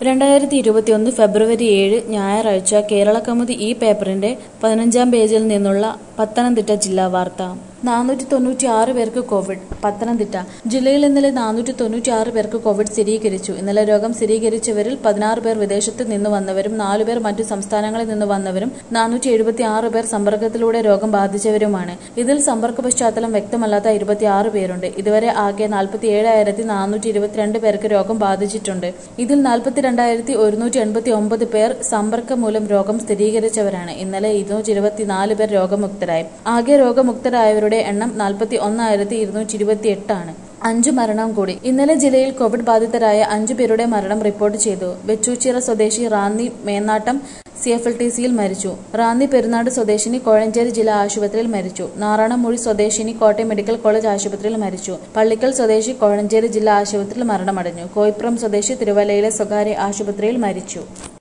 രണ്ടായിരത്തി ഇരുപത്തിയൊന്ന് ഫെബ്രുവരി ഏഴ് ഞായറാഴ്ച കേരളകൗമുദി ഈ പേപ്പറിന്റെ പതിനഞ്ചാം പേജിൽ നിന്നുള്ള പത്തനംതിട്ട ജില്ലാ വാർത്ത നാനൂറ്റി തൊണ്ണൂറ്റി ആറ് പേർക്ക് കോവിഡ് പത്തനംതിട്ട ജില്ലയിൽ ഇന്നലെ നാനൂറ്റി തൊണ്ണൂറ്റി ആറ് പേർക്ക് കോവിഡ് സ്ഥിരീകരിച്ചു ഇന്നലെ രോഗം സ്ഥിരീകരിച്ചവരിൽ പതിനാറ് പേർ വിദേശത്ത് നിന്ന് വന്നവരും നാലുപേർ മറ്റു സംസ്ഥാനങ്ങളിൽ നിന്ന് വന്നവരും നാനൂറ്റി എഴുപത്തി ആറ് പേർ സമ്പർക്കത്തിലൂടെ രോഗം ബാധിച്ചവരുമാണ് ഇതിൽ സമ്പർക്ക പശ്ചാത്തലം വ്യക്തമല്ലാത്ത ഇരുപത്തിയാറ് പേരുണ്ട് ഇതുവരെ ആകെ നാൽപ്പത്തി ഏഴായിരത്തി നാനൂറ്റി ഇരുപത്തിരണ്ട് പേർക്ക് രോഗം ബാധിച്ചിട്ടുണ്ട് ഇതിൽ നാൽപ്പത്തിരണ്ടായിരത്തി ഒരുന്നൂറ്റി എൺപത്തി ഒമ്പത് പേർ സമ്പർക്കം മൂലം രോഗം സ്ഥിരീകരിച്ചവരാണ് ഇന്നലെ ഇരുന്നൂറ്റി ഇരുപത്തിനാല് പേർ രോഗമുക്തരായി ആകെ രോഗമുക്തരായവരുടെ എണ്ണം നാൽപ്പത്തി ഒന്നായിരത്തി ഇരുന്നൂറ്റി ഇരുപത്തി എട്ടാണ് അഞ്ചു മരണം കൂടി ഇന്നലെ ജില്ലയിൽ കോവിഡ് ബാധിതരായ അഞ്ചു പേരുടെ മരണം റിപ്പോർട്ട് ചെയ്തു വെച്ചൂച്ചിറ സ്വദേശി Ranni Mennattam C F L T സിയിൽ മരിച്ചു റാന്നി പെരുന്നാട് സ്വദേശിനി കോഴഞ്ചേരി ജില്ലാ ആശുപത്രിയിൽ മരിച്ചു നാറാണമൂഴി സ്വദേശിനി കോട്ടയം മെഡിക്കൽ കോളേജ് ആശുപത്രിയിൽ മരിച്ചു പള്ളിക്കൽ സ്വദേശി കോഴഞ്ചേരി ജില്ലാ ആശുപത്രിയിൽ മരണമടഞ്ഞു കോയിപ്പുറം സ്വദേശി തിരുവല്ലയിലെ സ്വകാര്യ ആശുപത്രിയിൽ മരിച്ചു